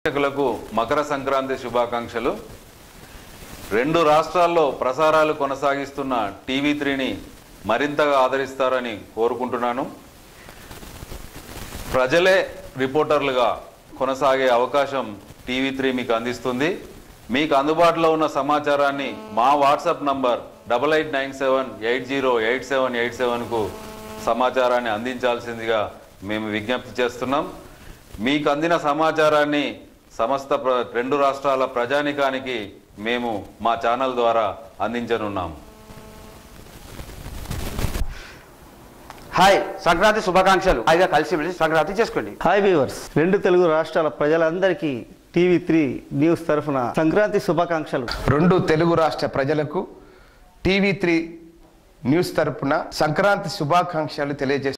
ప్రేక్షకులకు మకర సంక్రాంతి శుభాకాంక్షలు రెండు రాష్ట్రాల్లో ప్రసారాలు కొనసాగిస్తున్న టీవీ త్రీని మరింతగా ఆదరిస్తారని కోరుకుంటున్నాను ప్రజలే రిపోర్టర్లుగా కొనసాగే అవకాశం టీవీ త్రీ మీకు అందిస్తుంది మీకు అందుబాటులో ఉన్న సమాచారాన్ని మా WhatsApp number double eight nine seven eight zero eight seven eight సెవెన్కు సమాచారాన్ని అందించాల్సిందిగా మేము విజ్ఞప్తి చేస్తున్నాం మీకు అందిన సమాచారాన్ని సమస్త ప్ర- రెండు రాష్ట్రాల ప్రజానికానికి మేము మా ఛానల్ ద్వారా అందించనున్నాం హాయ్ సంక్రాంతి శుభాకాంక్షలు హాయిగా కలిసి మెలిసి సంక్రాంతి చేసుకోండి హాయ్ వ్యూవర్స్ రెండు తెలుగు రాష్ట్రాల ప్రజలందరికీ టీవీ త్రీ న్యూస్ తరఫున సంక్రాంతి శుభాకాంక్షలు రెండు తెలుగు రాష్ట్ర ప్రజలకు టీవీ త్రీ న్యూస్ తరపున సంక్రాంతి శుభాకాంక్షలు తెలియజేస్తున్నాను